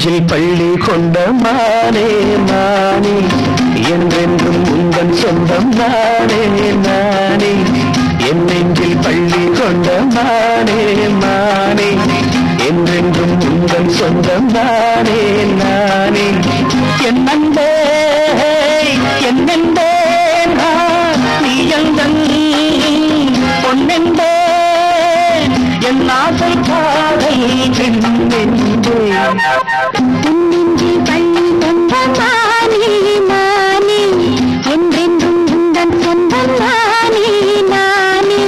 நெஞ்சில் பள்ளி கொண்ட மானே மானே என்றென்றும் உந்தன் சொந்தம் நானே நானே என் நெஞ்சில் பள்ளி கொண்ட மானே மானே என்றென்றும் உந்தன் சொந்தம் நானே நானே என் நண்பே என் நண்பே நான் நீ எந்தன் பொன்னென்பே என் ஆசை காதல் பெண்ணென்பே உன்னெஞ்சில் பள்ளி கொண்ட மானே மானே என்றென்றும் உந்தன் சொந்தம் நானே நானே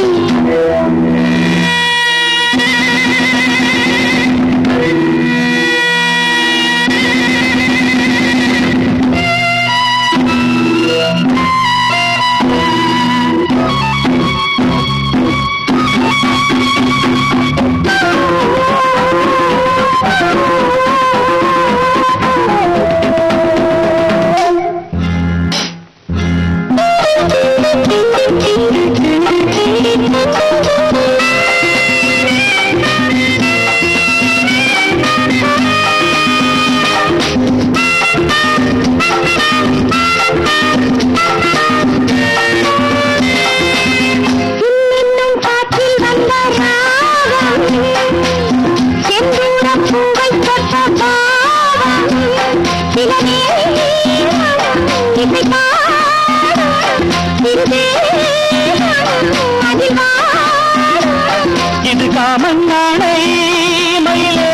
இன்னும் காற்றில் வந்த ராகம் செந்தூரம் பூவை தொட்ட பாவம் சில நேரம் இசை பாடும் சிறுதேகம் அதில் வாடும் இது காமன் நாளை மயிலே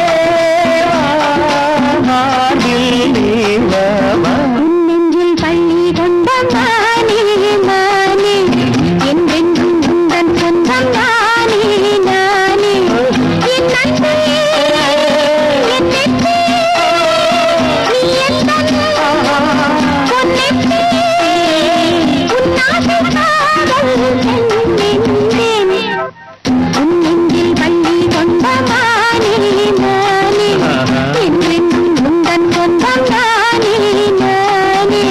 மார்பில் நீவமா உன் நெஞ்சில் பள்ளி கொண்ட மானே மானே என்றென்றும் உந்தன் சொந்தம் நானே நானே என் நண்பே என் நெஞ்சே நீ எந்தன் பொன்னெஞ்சே உன் ஆசை காதல் பெண்ணென்றேன் உன் நெஞ்சில் பள்ளி கொண்ட மானே மானே என்றென்றும் உந்தன் சொந்தம் நானே நானே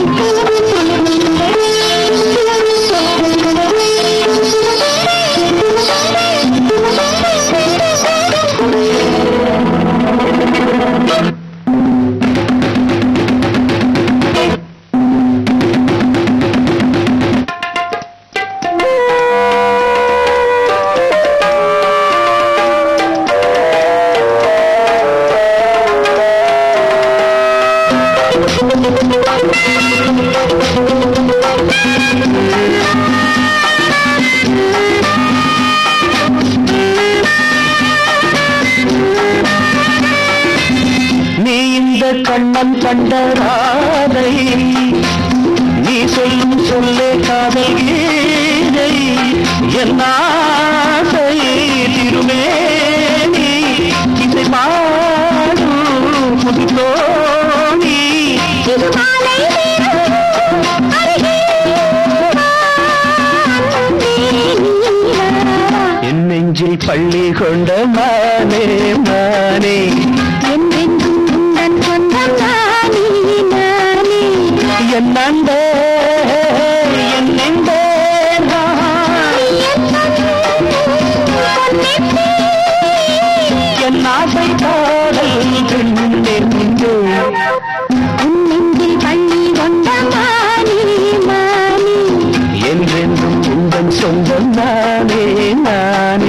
நீ இந்த கண்ணன் கண்ட ராதை நீ சொல்லும் சொல்லே காதல் கீதை என் ஆசை திருமேனி இசை பாடும் புதுத்தோணி இது மாலை நேரம் அருகே வா, அன்பே நீவா. என் நெஞ்சில் பள்ளி கொண்ட மானே மானே என்றென்றும் உந்தன் சொந்தம் நானே நானே என் நண்பே என் நண்பே நான். நீ எந்தன் பொன்னெஞ்சே என் ஆசை காதல் பெண்ணென்று உன் நெஞ்சில் பள்ளி கொண்ட மானே மானே என்றென்றும் உந்தன் சொந்தம் நானே நானே